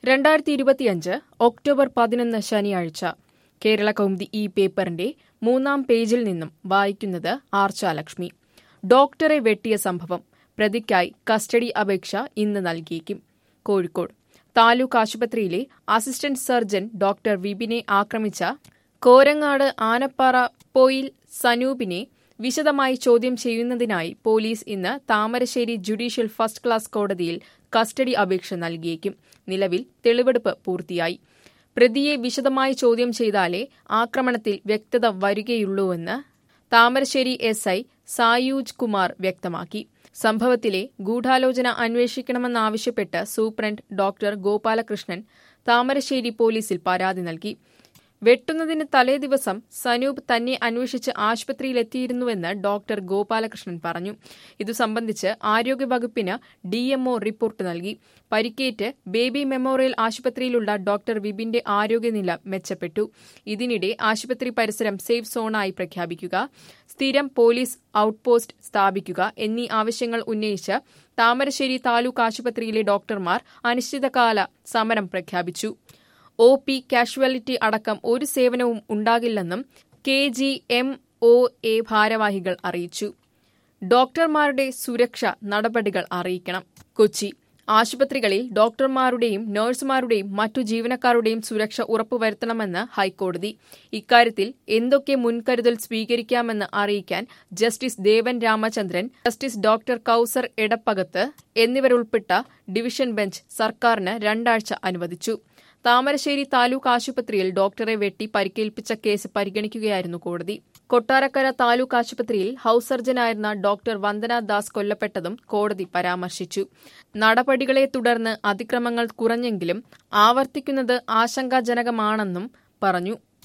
രണ്ടായിരത്തി ഇരുപത്തിയഞ്ച് ഒക്ടോബർ പതിനൊന്ന് ശനിയാഴ്ച കേരള കൗമുദി ഈ പേപ്പറിന്റെ മൂന്നാം പേജിൽ നിന്നും വായിക്കുന്നത് ആർച്ചാലക്ഷ്മി ഡോക്ടറെ വെട്ടിയ സംഭവം പ്രതിക്കായി കസ്റ്റഡി അപേക്ഷ ഇന്ന് നൽകിയേക്കും കോഴിക്കോട് താലൂക്ക് ആശുപത്രിയിലെ അസിസ്റ്റന്റ് സർജൻ ഡോക്ടർ വിപിനെ ആക്രമിച്ച കോരങ്ങാട് ആനപ്പാറ പോയിൽ സനൂപിനെ വിശദമായി ചോദ്യം ചെയ്യുന്നതിനായി പോലീസ് ഇന്ന് താമരശ്ശേരി ജുഡീഷ്യൽ ഫസ്റ്റ് ക്ലാസ് കോടതിയിൽ കസ്റ്റഡി അപേക്ഷ നൽകിയേക്കും നിലവിൽ തെളിവെടുപ്പ് പൂർത്തിയായി പ്രതിയെ വിശദമായി ചോദ്യം ചെയ്താലേ ആക്രമണത്തിൽ വ്യക്തത വരികയുള്ളൂവെന്ന് താമരശ്ശേരി എസ് ഐ സായൂജ് കുമാർ വ്യക്തമാക്കി സംഭവത്തിലെ ഗൂഢാലോചന അന്വേഷിക്കണമെന്നാവശ്യപ്പെട്ട് സൂപ്രണ്ട് ഡോക്ടർ ഗോപാലകൃഷ്ണൻ താമരശ്ശേരി പോലീസിൽ പരാതി നൽകി വെട്ടുന്നതിന് തലേദിവസം സനൂപ് തന്നെ അന്വേഷിച്ച് ആശുപത്രിയിലെത്തിയിരുന്നുവെന്ന് ഡോക്ടർ ഗോപാലകൃഷ്ണൻ പറഞ്ഞു ഇതു സംബന്ധിച്ച് ആരോഗ്യവകുപ്പിന് ഡിഎംഒ റിപ്പോർട്ട് നൽകി പരിക്കേറ്റ് ബേബി മെമ്മോറിയൽ ആശുപത്രിയിലുള്ള ഡോക്ടർ വിപിന്റെ ആരോഗ്യനില മെച്ചപ്പെട്ടു ഇതിനിടെ ആശുപത്രി പരിസരം സേഫ് സോണായി പ്രഖ്യാപിക്കുക സ്ഥിരം പോലീസ് ഔട്ട്പോസ്റ്റ് സ്ഥാപിക്കുക എന്നീ ആവശ്യങ്ങൾ ഉന്നയിച്ച് താമരശ്ശേരി താലൂക്ക് ആശുപത്രിയിലെ ഡോക്ടർമാർ അനിശ്ചിതകാല സമരം പ്രഖ്യാപിച്ചു ഒ പി കാഷ്വാലിറ്റി അടക്കം ഒരു സേവനവും ഉണ്ടാകില്ലെന്നും K G M O A ഭാരവാഹികൾ അറിയിച്ചു ഡോക്ടർമാരുടെ സുരക്ഷ നടപടികൾ അറിയിക്കണം കൊച്ചി ആശുപത്രികളിൽ ഡോക്ടർമാരുടെയും നഴ്സുമാരുടെയും മറ്റു ജീവനക്കാരുടെയും സുരക്ഷ ഉറപ്പുവരുത്തണമെന്ന് ഹൈക്കോടതി ഇക്കാര്യത്തിൽ എന്തൊക്കെ മുൻകരുതൽ സ്വീകരിക്കാമെന്ന് അറിയിക്കാൻ justice Devan Ramachandran justice doctor Kauser Edappagath എന്നിവരുൾപ്പെട്ട ഡിവിഷൻ ബെഞ്ച് സർക്കാരിന് രണ്ടാഴ്ച അനുവദിച്ചു താമരശ്ശേരി താലൂക്ക് ആശുപത്രിയിൽ ഡോക്ടറെ വെട്ടി പരിക്കേൽപ്പിച്ച കേസ് പരിഗണിക്കുകയായിരുന്നു കോടതി കൊട്ടാരക്കര താലൂക്ക് ആശുപത്രിയിൽ ഹൌസ് സർജനായിരുന്ന ഡോക്ടർ വന്ദന ദാസ് കൊല്ലപ്പെട്ടതും കോടതി പരാമർശിച്ചു നടപടികളെ തുടർന്ന് അതിക്രമങ്ങൾ കുറഞ്ഞെങ്കിലും ആവർത്തിക്കുന്നത് ആശങ്കാജനകമാണെന്നും പറഞ്ഞു